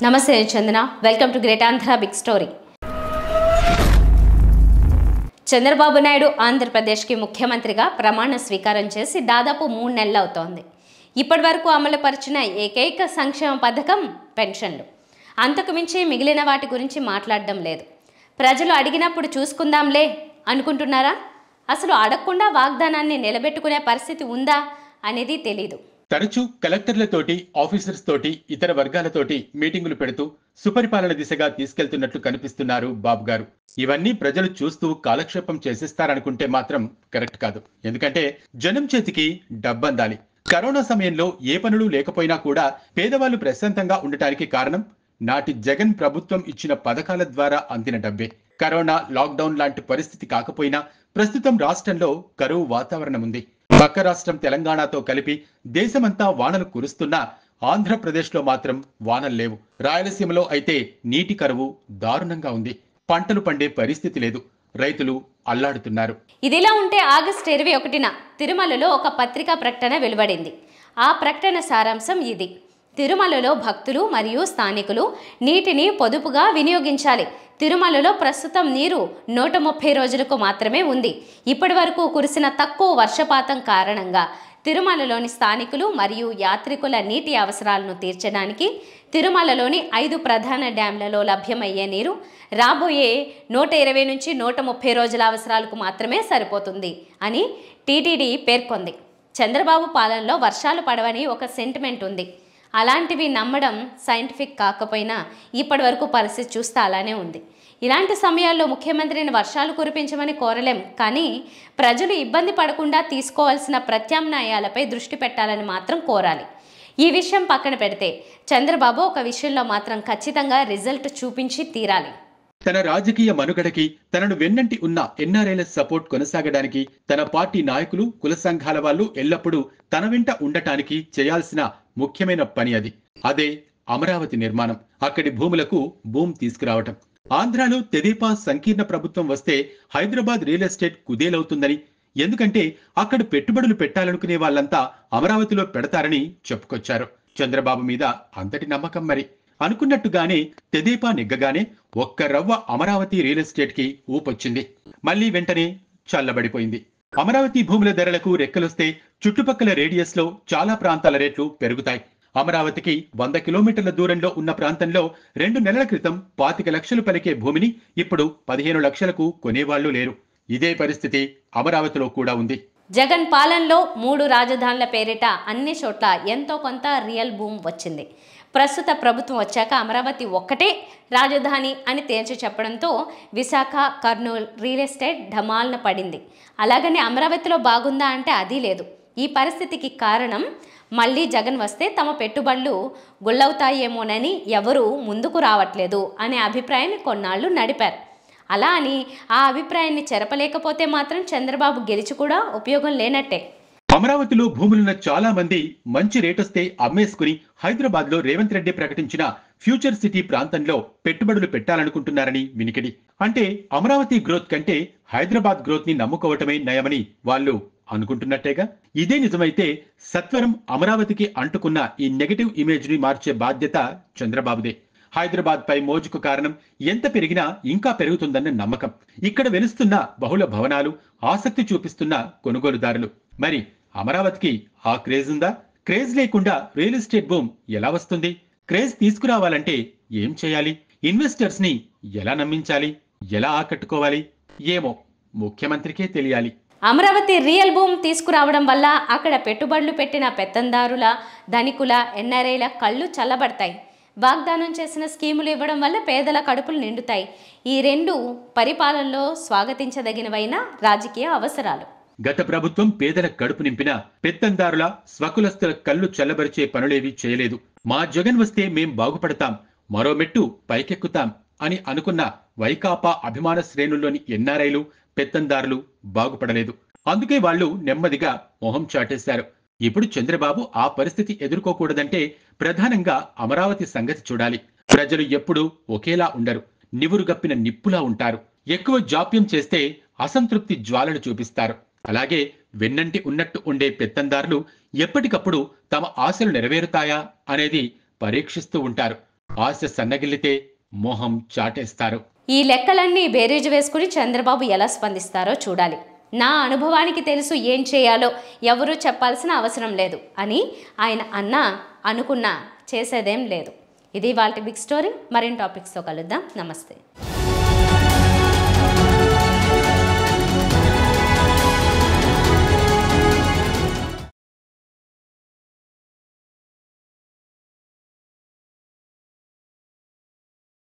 నమస్తే Chandana welcome to great Andhra big story Chandrababu Naidu ఆంధ్రప్రదేశ్కి ముఖ్యమంత్రిగా ప్రమాణ స్వీకారం చేసి దాదాపు మూడు నెలలు అవుతోంది ఇప్పటి వరకు అమలుపరిచిన ఏకైక సంక్షేమ పథకం పెన్షన్లు అంతకు మించి మిగిలిన వాటి గురించి మాట్లాడడం లేదు ప్రజలు అడిగినప్పుడు చూసుకుందాంలే అనుకుంటున్నారా అసలు అడగకుండా వాగ్దానాన్ని నిలబెట్టుకునే పరిస్థితి ఉందా అనేది తెలీదు తరచూ కలెక్టర్లతోటి ఆఫీసర్స్ తోటి ఇతర వర్గాలతోటి మీటింగులు పెడుతూ సుపరిపాలన దిశగా తీసుకెళ్తున్నట్లు కనిపిస్తున్నారు బాబు గారు ఇవన్నీ ప్రజలు చూస్తూ కాలక్షేపం చేసేస్తారనుకుంటే మాత్రం కరెక్ట్ కాదు ఎందుకంటే జనం చేతికి డబ్బందాలి కరోనా సమయంలో ఏ పనులు లేకపోయినా కూడా పేదవాళ్ళు ప్రశాంతంగా ఉండటానికి కారణం నాటి జగన్ ప్రభుత్వం ఇచ్చిన పథకాల ద్వారా అందిన డబ్బే కరోనా లాక్డౌన్ లాంటి పరిస్థితి కాకపోయినా ప్రస్తుతం రాష్ట్రంలో కరువు వాతావరణం ఉంది పక్క రాష్ట్రం తెలంగాణతో కలిపి దేశమంతా వానలు కురుస్తున్నా ఆంధ్రప్రదేశ్లో మాత్రం వానలు లేవు రాయలసీమలో అయితే నీటి కరువు దారుణంగా ఉంది పంటలు పండే పరిస్థితి లేదు రైతులు అల్లాడుతున్నారు ఇదిలా ఉంటే ఆగస్టు ఇరవై ఒకటిన తిరుమలలో ఒక పత్రికా ప్రకటన వెలువడింది ఆ ప్రకటన సారాంశం ఇది తిరుమలలో భక్తులు మరియు స్థానికులు నీటిని పొదుపుగా వినియోగించాలి తిరుమలలో ప్రస్తుతం నీరు నూట ముప్పై రోజులకు మాత్రమే ఉంది ఇప్పటి వరకు కురిసిన తక్కువ వర్షపాతం కారణంగా తిరుమలలోని స్థానికులు మరియు యాత్రికుల నీటి అవసరాలను తీర్చడానికి తిరుమలలోని ఐదు ప్రధాన డ్యాంలలో లభ్యమయ్యే నీరు రాబోయే నూట ఇరవై నుంచి నూట ముప్పై రోజుల అవసరాలకు మాత్రమే సరిపోతుంది అని టీటీడీ పేర్కొంది చంద్రబాబు పాలనలో వర్షాలు పడవని ఒక సెంటిమెంట్ ఉంది అలాంటివి నమ్మడం సైంటిఫిక్ కాకపోయినా ఇప్పటి వరకు పరిస్థితి చూస్తే అలానే ఉంది ఇలాంటి సమయాల్లో ముఖ్యమంత్రిని వర్షాలు కురిపించమని కోరలేం కానీ ప్రజలు ఇబ్బంది పడకుండా తీసుకోవాల్సిన ప్రత్యామ్నాయాలపై దృష్టి పెట్టాలని మాత్రం కోరాలి ఈ విషయం పక్కన పెడితే చంద్రబాబు ఒక విషయంలో మాత్రం ఖచ్చితంగా రిజల్ట్ చూపించి తీరాలి తన రాజకీయ మనుగడకి తనను వెన్నంటి ఉన్న ఎన్ఆర్ఐల సపోర్ట్ కొనసాగడానికి తన పార్టీ నాయకులు కుల సంఘాల వాళ్ళు ఎల్లప్పుడూ తన వెంట ఉండటానికి చేయాల్సిన ముఖ్యమైన పని అది అదే అమరావతి నిర్మాణం అక్కడి భూములకు భూమి తీసుకురావటం ఆంధ్రాలో తెదేపా సంకీర్ణ ప్రభుత్వం వస్తే హైదరాబాద్ రియల్ ఎస్టేట్ కుదేలవుతుందని ఎందుకంటే అక్కడ పెట్టుబడులు పెట్టాలనుకునే వాళ్ళంతా అమరావతిలో పెడతారని చెప్పుకొచ్చారు చంద్రబాబు మీద అంతటి నమ్మకం మరి అనుకున్నట్టుగానే తెదేపా నెగ్గగానే ఒక్క రవ్వ అమరావతి రియల్ ఎస్టేట్ కి ఊపొచ్చింది మళ్లీ వెంటనే చల్లబడిపోయింది అమరావతి భూముల ధరలకు రెక్కలొస్తే చుట్టుపక్కల రేడియస్ లో చాలా ప్రాంతాల రేట్లు పెరుగుతాయి అమరావతికి వంద కిలోమీటర్ల దూరంలో ఉన్న ప్రాంతంలో రెండు నెలల క్రితం పాతిక లక్షలు పలికే భూమిని ఇప్పుడు పదిహేను లక్షలకు కొనేవాళ్లు లేరు ఇదే పరిస్థితి అమరావతిలో కూడా ఉంది జగన్ పాలనలో మూడు రాజధానుల పేరిట అన్ని చోట్ల ఎంతో కొంత రియల్ భూమ్ వచ్చింది ప్రస్తుత ప్రభుత్వం వచ్చాక అమరావతి ఒక్కటే రాజధాని అని తేల్చి చెప్పడంతో విశాఖ కర్నూలు రియల్ ఎస్టేట్ ఢమాల్న పడింది అలాగని అమరావతిలో బాగుందా అంటే అది లేదు ఈ పరిస్థితికి కారణం మళ్ళీ జగన్ వస్తే తమ పెట్టుబడులు గుళ్ళవుతాయేమోనని ఎవరూ ముందుకు రావట్లేదు అనే అభిప్రాయాన్ని కొన్నాళ్ళు నడిపారు అలా అని ఆ అభిప్రాయాన్ని చెరపలేకపోతే మాత్రం చంద్రబాబు గెలిచి కూడా ఉపయోగం లేనట్టే అమరావతిలో భూములున్న చాలా మంది మంచి రేటొస్తే అమ్మేసుకుని హైదరాబాద్ లో రేవంత్ రెడ్డి ప్రకటించిన ఫ్యూచర్ సిటీ ప్రాంతంలో పెట్టుబడులు పెట్టాలనుకుంటున్నారని వినికిడి అంటే అమరావతి గ్రోత్ కంటే హైదరాబాద్ గ్రోత్ ని నమ్ముకోవటమే నయమని వాళ్ళు అనుకుంటున్నట్టేగా ఇదే నిజమైతే సత్వరం అమరావతికి అంటుకున్న ఈ నెగటివ్ ఇమేజ్ ని మార్చే బాధ్యత చంద్రబాబుదే హైదరాబాద్ పై మోజుకు కారణం ఎంత పెరిగినా ఇంకా పెరుగుతుందన్న నమ్మకం ఇక్కడ వెలుస్తున్న బహుళ భవనాలు ఆసక్తి చూపిస్తున్న కొనుగోలుదారులు మరి అమరావతికి ఆ క్రేజ్ ఉందా క్రేజ్ లేకుండా రియల్ ఎస్టేట్ భూమ్ ఎలా వస్తుంది క్రేజ్ తీసుకురావాలంటే ఏం చేయాలి ఇన్వెస్టర్స్ ని ఎలా నమ్మించాలి ఎలా ఆకట్టుకోవాలి ఏమో ముఖ్యమంత్రికే తెలియాలి అమరావతి రియల్ భూమ్ తీసుకురావడం వల్ల అక్కడ పెట్టుబడులు పెట్టిన పెత్తందారుల ధనికుల ఎన్ఆర్ఐల కళ్ళు చల్లబడతాయి వాగ్దానం చేసిన స్కీములు ఇవ్వడం వల్ల పేదల కడుపులు నిండుతాయి ఈ రెండు పరిపాలనలో స్వాగతించదగినవైన రాజకీయ అవసరాలు గత ప్రభుత్వం పేదల కడుపు నింపిన పెత్తందారుల స్వకులస్తుల కళ్ళు చల్లబరిచే పనులేవి చేయలేదు మా జగన్ వస్తే మేం బాగుపడతాం మరో మెట్టు పైకెక్కుతాం అని అనుకున్న వైకాపా అభిమాన శ్రేణుల్లోని ఎన్ఆర్ఐలు పెత్తందారులు బాగుపడలేదు అందుకే వాళ్ళు నెమ్మదిగా మొహం చాటేశారు ఇప్పుడు చంద్రబాబు ఆ పరిస్థితి ఎదుర్కోకూడదంటే ప్రధానంగా అమరావతి సంగతి చూడాలి ప్రజలు ఎప్పుడూ ఒకేలా ఉండరు నివురుగప్పిన నిప్పులా ఉంటారు ఎక్కువ జాప్యం చేస్తే అసంతృప్తి జ్వాలలు చూపిస్తారు అలాగే వెన్నంటి ఉన్నట్టు ఉండే పెత్తందారులు ఎప్పటికప్పుడు తమ ఆశలు నెరవేరుతాయా అనేది పరీక్షిస్తూ ఉంటారు ఆశ సన్నగిల్లితే మోహం చాటేస్తారు ఈ లెక్కలన్నీ బేరీజు వేసుకుని చంద్రబాబు ఎలా స్పందిస్తారో చూడాలి నా అనుభవానికి తెలుసు ఏం చేయాలో ఎవరూ చెప్పాల్సిన అవసరం లేదు అని ఆయన అన్న అనుకున్నా చేసేదేం లేదు ఇది వాళ్ళ బిగ్ స్టోరీ మరిన్ని టాపిక్స్తో కలుద్దాం నమస్తే